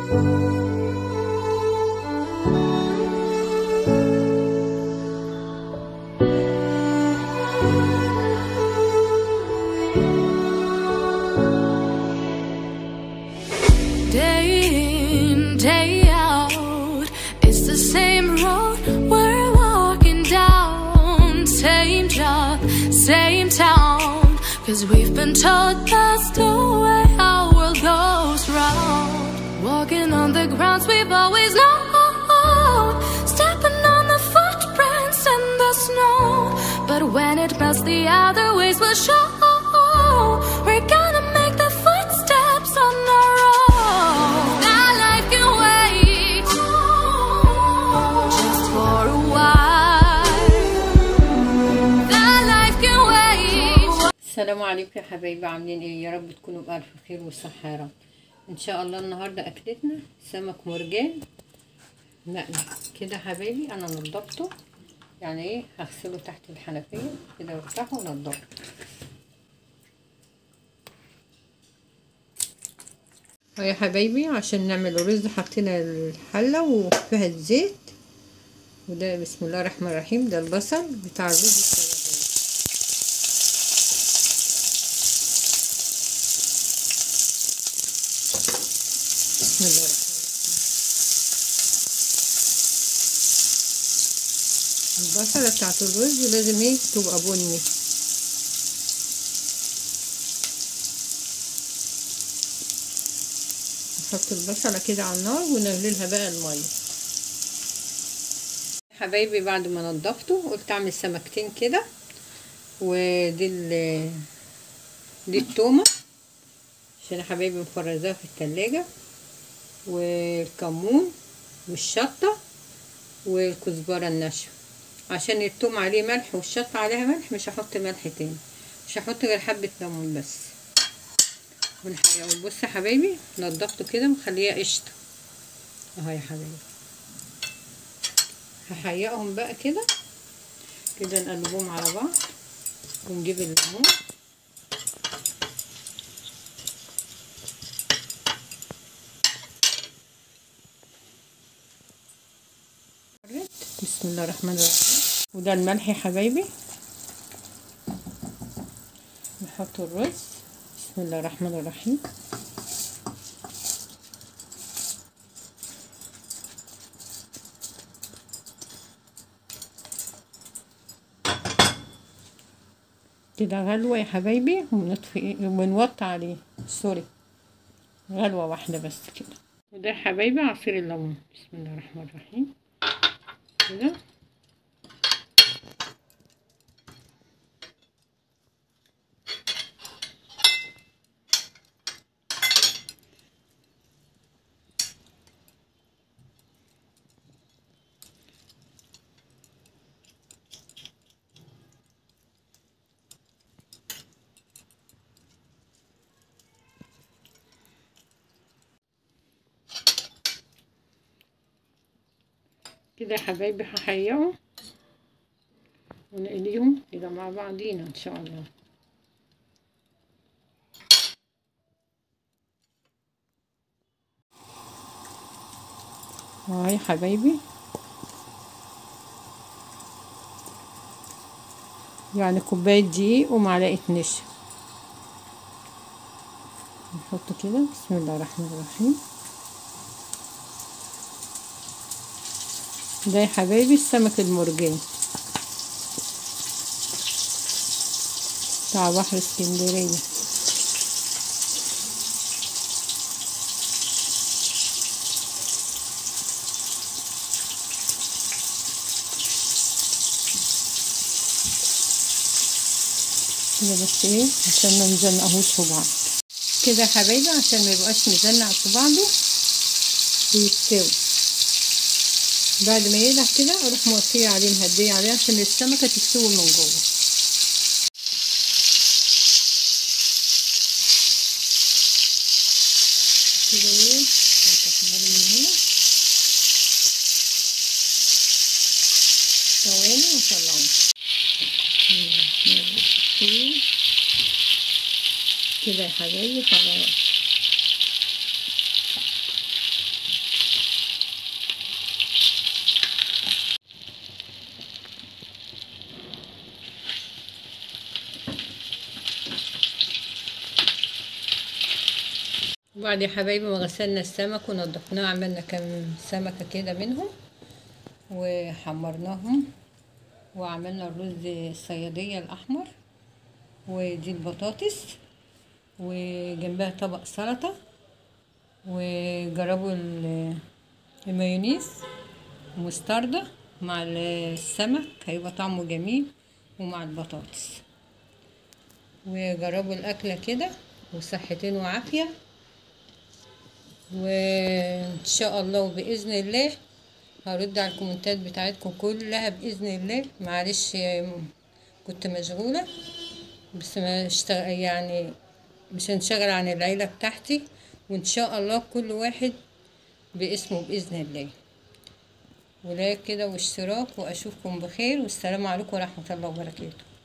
Day in, day out, it's the same road we're walking down. Same job, same town. Cause we've been told that's the way our world goes round. Walking on the grounds we've always known. Stepping on the footprints in the snow. But when it melts, the other ways will show. We're gonna make the footsteps on our own. That life can wait just for a while. That life can wait. السلام عليكم يا حبايبي عاملين ايه يا رب تكونوا بألف خير وصحة يا رب ان شاء الله النهاردة اكلتنا سمك مرجان مقلي كده يا حبايبي انا نضفته يعني ايه هغسله تحت الحنفية كده وافتحه ونضفه اهو يا حبايبي عشان نعمل رز حطينا الحلة وفيها الزيت وده بسم الله الرحمن الرحيم ده البصل بتاع الرز الصيادية بسم الله الرحمن الرحيم البصلة بتاعت الرز لازم ايه تبقى بني نحط البصلة كده على النار ونغلي بقى المية حبايبي بعد ما نضفته قلت اعمل سمكتين كده ودي ال دي التومة عشان يا حبايبي مفرزاها في التلاجة والكمون والشطة والكزبرة الناشفة عشان التوم عليه ملح والشطة عليها ملح مش هحط ملح تاني مش هحط غير حبة ليمون بس ونحيقه بص يا حبايبي نضفته كده مخليه قشطة اهو يا حبايبي هحيقهم بقى كده كده نقلبهم على بعض ونجيب الليمون بسم الله الرحمن الرحيم وده الملح يا حبايبي نحط الرز بسم الله الرحمن الرحيم كده غلوة يا حبايبي ونطفي ونوطي عليه سوري غلوة واحدة بس كده وده يا حبايبي عصير الليمون بسم الله الرحمن الرحيم كده كده يا حبايبي هحيقهم ونقليهم كده مع بعضينا ان شاء الله اهو يا حبايبي يعني كوباية دقيق ومعلقة نشا نحط كده بسم الله الرحمن الرحيم ده يا حبايبي السمك المرجان بتاع بحر اسكندرية كده بس ايه عشان ما نزنقهوش في بعض كده يا حبايبي عشان ما يبقاش مزنق في بعضه بيستوي بعد ما يقلع كده اروح موطيه عليه مهديه عليه عشان السمكه تستوي من جوه كده ايه نكمل من هنا ثواني ونطلعه كده يا حبايبي خلاص وبعد يا حبايبي ما غسلنا السمك ونضفناه عملنا كام سمكة كده منهم وحمرناهم وعملنا الرز الصيادية الأحمر ودي البطاطس وجنبها طبق سلطة وجربوا ال- المايونيز مستردة مع السمك هيبقى طعمه جميل ومع البطاطس وجربوا الأكلة كده وصحتين وعافية وإن شاء الله وبإذن الله هرد على الكومنتات بتاعتكم كلها بإذن الله معلش كنت مشغولة بس ما اشتغل يعني مش هنشغل عن العيلة بتاعتي وإن شاء الله كل واحد باسمه بإذن الله ولايك كده واشتراك وأشوفكم بخير والسلام عليكم ورحمة الله وبركاته